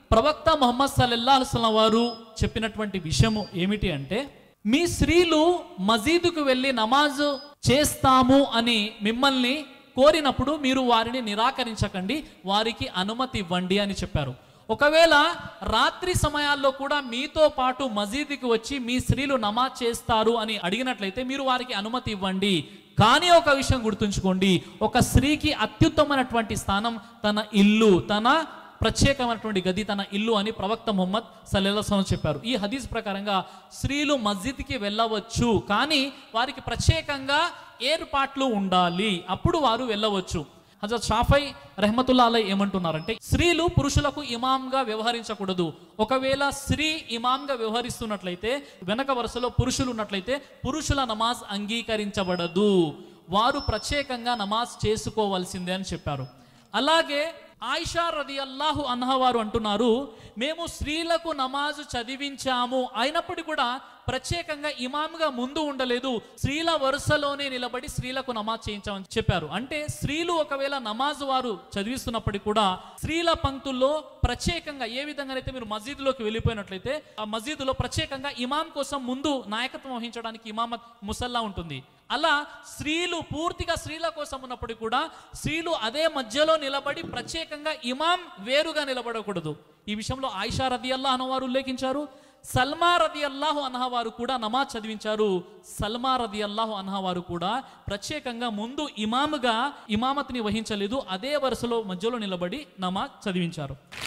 ప్రవక్త మొహమ్మద్ సల్లల్లాహుస్లం వారు చెప్పినటువంటి విషయము ఏమిటి అంటే మీ స్త్రీలు మసీదుకు వెళ్ళి నమాజు చేస్తాము అని మిమ్మల్ని కోరినప్పుడు మీరు వారిని నిరాకరించకండి వారికి అనుమతి ఇవ్వండి అని చెప్పారు ఒకవేళ రాత్రి సమయాల్లో కూడా మీతో పాటు మసీదుకి వచ్చి మీ స్త్రీలు నమాజ్ చేస్తారు అని అడిగినట్లయితే మీరు వారికి అనుమతి ఇవ్వండి కానీ ఒక విషయం గుర్తుంచుకోండి ఒక స్త్రీకి అత్యుత్తమైనటువంటి స్థానం తన ఇల్లు తన ప్రత్యేకమైనటువంటి గది తన ఇల్లు అని ప్రవక్త ముహమ్మద్ సల్లెల్లాహం చెప్పారు ఈ హదీస్ ప్రకారంగా స్త్రీలు మస్జిద్కి వెళ్ళవచ్చు కానీ వారికి ప్రత్యేకంగా ఏర్పాట్లు ఉండాలి అప్పుడు వారు వెళ్ళవచ్చు హజరత్ షాఫై రెహమతుల్లా అలై ఏమంటున్నారంటే స్త్రీలు పురుషులకు ఇమాంగా వ్యవహరించకూడదు ఒకవేళ స్త్రీ ఇమాంగా వ్యవహరిస్తున్నట్లయితే వెనక వరుసలో పురుషులు ఉన్నట్లయితే పురుషుల నమాజ్ అంగీకరించబడదు వారు ప్రత్యేకంగా నమాజ్ చేసుకోవాల్సిందే అని చెప్పారు అలాగే ఆయిషా రది అల్లాహు అన్హవారు అంటున్నారు మేము స్త్రీలకు నమాజు చదివించాము అయినప్పటికీ కూడా ప్రత్యేకంగా ఇమామ్గా ముందు ఉండలేదు స్త్రీల వరుసలోనే నిలబడి స్త్రీలకు నమాజ్ చేయించామని చెప్పారు అంటే స్త్రీలు ఒకవేళ నమాజ్ వారు చదివిస్తున్నప్పటికీ కూడా స్త్రీల పంక్తుల్లో ప్రత్యేకంగా ఏ విధంగానైతే మీరు మసీదులోకి వెళ్ళిపోయినట్లయితే ఆ మసీదులో ప్రత్యేకంగా ఇమాం కోసం ముందు నాయకత్వం వహించడానికి ఇమామత్ ముసల్లా ఉంటుంది అలా స్త్రీలు పూర్తిగా స్త్రీల కోసం ఉన్నప్పటికీ కూడా స్త్రీలు అదే మధ్యలో నిలబడి ప్రత్యేకంగా ఇమాం వేరుగా నిలబడకూడదు ఈ విషయంలో ఆయిషా రది అల్లాహ్ అనవారు ఉల్లేఖించారు సల్మా రది అల్లాహు అన్హవారు కూడా నమాజ్ చదివించారు సల్మా రది అల్లాహు అన్హవారు కూడా ప్రత్యేకంగా ముందు ఇమాముగా ఇమామత్ని వహించలేదు అదే వరుసలో మధ్యలో నిలబడి నమాజ్ చదివించారు